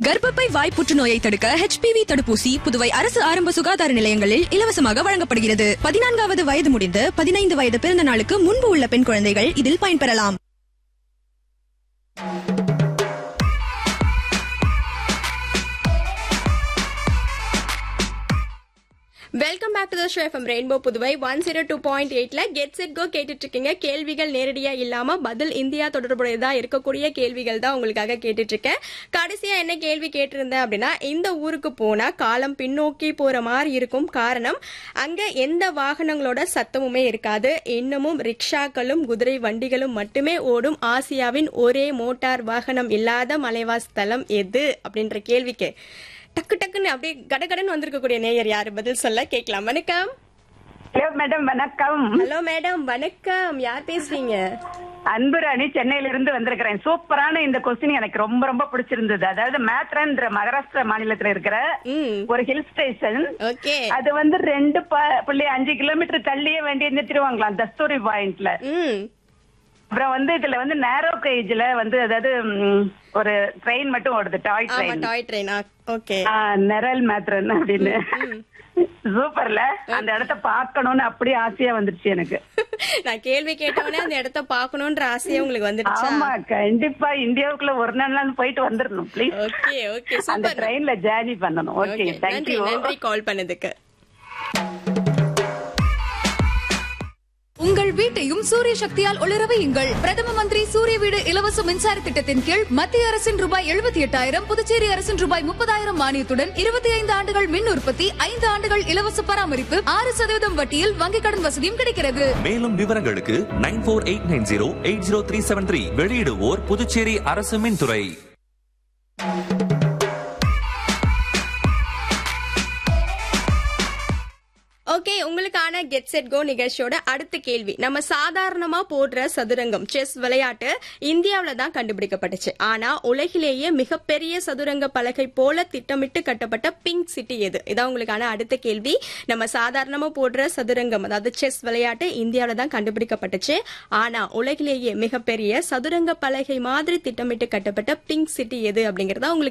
கர்ப்பப்பை வாய் புற்றுநோயை தடுக்க HPV தடுப்பூசி புதுவை அரசு ஆரம்ப சுகாதார நிலையங்களில் இலவசமாக வழங்கப்படுகிறது பதினான்காவது வயது முடிந்து பதினைந்து வயது பிறந்த நாளுக்கு முன்பு உள்ள பெண் குழந்தைகள் இதில் பயன்பெறலாம் welcome back to the show FM rainbow Puduvai one zero two point எயிட்ல கெட் செட் கோ கேட்டுட்டு இருக்கீங்க கேள்விகள் நேரடியா இல்லாம பதில் இந்தியா தொடர்புடையதா இருக்கக்கூடிய கேள்விகள் தான் உங்களுக்காக கேட்டுட்டு இருக்கேன் கடைசியா என்ன கேள்வி கேட்டிருந்தேன் அப்படின்னா இந்த ஊருக்கு போனா காலம் பின்னோக்கி போற மாதிரி இருக்கும் காரணம் அங்க எந்த வாகனங்களோட சத்தமுமே இருக்காது இன்னமும் ரிக்ஷாக்களும் குதிரை வண்டிகளும் மட்டுமே ஓடும் ஆசியாவின் ஒரே மோட்டார் வாகனம் இல்லாத மலைவாஸ் ஸ்தலம் எது அப்படின்ற கேள்விக்கு டக்கு டக்குன்னு அப்படியே கடகடன்னு வந்திருக்கக்கூடிய நேயர் யாரு பதில் சொல்ல கேட்கலாம் வணக்கம் ஹலோ மேடம் வணக்கம் ஹலோ மேடம் வணக்கம் யார் பேசுறீங்க அன்புராணி சென்னையில இருந்து வந்திருக்கிறேன் சூப்பரான இந்த கொஸ்டின் எனக்கு ரொம்ப ரொம்ப பிடிச்சிருந்தது அதாவது மேத்ரன்ற மகாராஷ்டிரா மாநிலத்துல இருக்கிற ம் ஒரு ஹில் ஸ்டேஷன் ஓகே அது வந்து ரெண்டு ப- புள்ளி அஞ்சு கிலோமீட்டர் தள்ளியே வேண்டி நிறுத்திடுவாங்களாம் தஸ்தூரி பாயிண்ட்ல ம் அப்புறம் வந்து இதுல வந்து நேரோ கேஜ்ல வந்து அதாவது ம், ஒரு ட்ரெயின் மட்டும் ஓடுது டாய் ஆமா ட்ரெயின் டாய் ட்ரெயினா ஓகே நெரல் மேத்ரன் அப்படின்னு சூப்பர்ல அந்த இடத்த பார்க்கணும்னு அப்படியே ஆசையா வந்துருச்சு எனக்கு நான் கேள்வி கேட்டவனே அந்த இடத்த பார்க்கணுன்ற ஆசையே உங்களுக்கு வந்துடுச்சா ஆமா கண்டிப்பா இந்தியாவுக்குள்ள ஒரு நாள் போயிட்டு வந்துடணும் ப்ளீஸ் ஓகே ஓகே அந்த சூப்பர் ட்ரெயின்ல ஜேர்னி பண்ணணும் ஓகே ஓகே நன்றி தேங்க்யூ நன்றி கால் பண்ணதுக்கு உங்கள் வீட்டையும் சூரிய சக்தியால் ஒளிரவையுங்கள் பிரதம மந்திரி சூரிய வீடு இலவச மின்சார திட்டத்தின் கீழ் மத்திய அரசின் ரூபாய் எழுபத்தி எட்டாயிரம் புதுச்சேரி அரசின் ரூபாய் முப்பதாயிரம் மானியத்துடன் இருபத்தி ஐந்து ஆண்டுகள் மின் உற்பத்தி ஐந்து ஆண்டுகள் இலவச பராமரிப்பு ஆறு சதவீதம் வட்டியில் வங்கிக் கடன் வசதியும் கிடைக்கிறது மேலும் விவரங்களுக்கு nine four eight nine zero eight zero three seven three வெளியிடுவோர் புதுச்சேரி அரசு மின்துறை ஓகே உங்களுக்கான கெட் செட் கோ நிகழ்ச்சியோட அடுத்த கேள்வி நம்ம சாதாரணமா போடுற சதுரங்கம் செஸ் விளையாட்டு இந்தியாவில தான் கண்டுபிடிக்கப்பட்டுச்சு ஆனா உலகிலேயே மிகப்பெரிய சதுரங்க பலகை போல திட்டமிட்டு கட்டப்பட்ட பிங்க் சிட்டி எது இதான் உங்களுக்கான அடுத்த கேள்வி நம்ம சாதாரணமா போடுற சதுரங்கம் அதாவது செஸ் விளையாட்டு இந்தியாவில தான் கண்டுபிடிக்கப்பட்டுச்சு ஆனா உலகிலேயே மிகப்பெரிய சதுரங்க பலகை மாதிரி திட்டமிட்டு கட்டப்பட்ட பிங்க் சிட்டி எது அப்படிங்கறதா உங்களுக்கு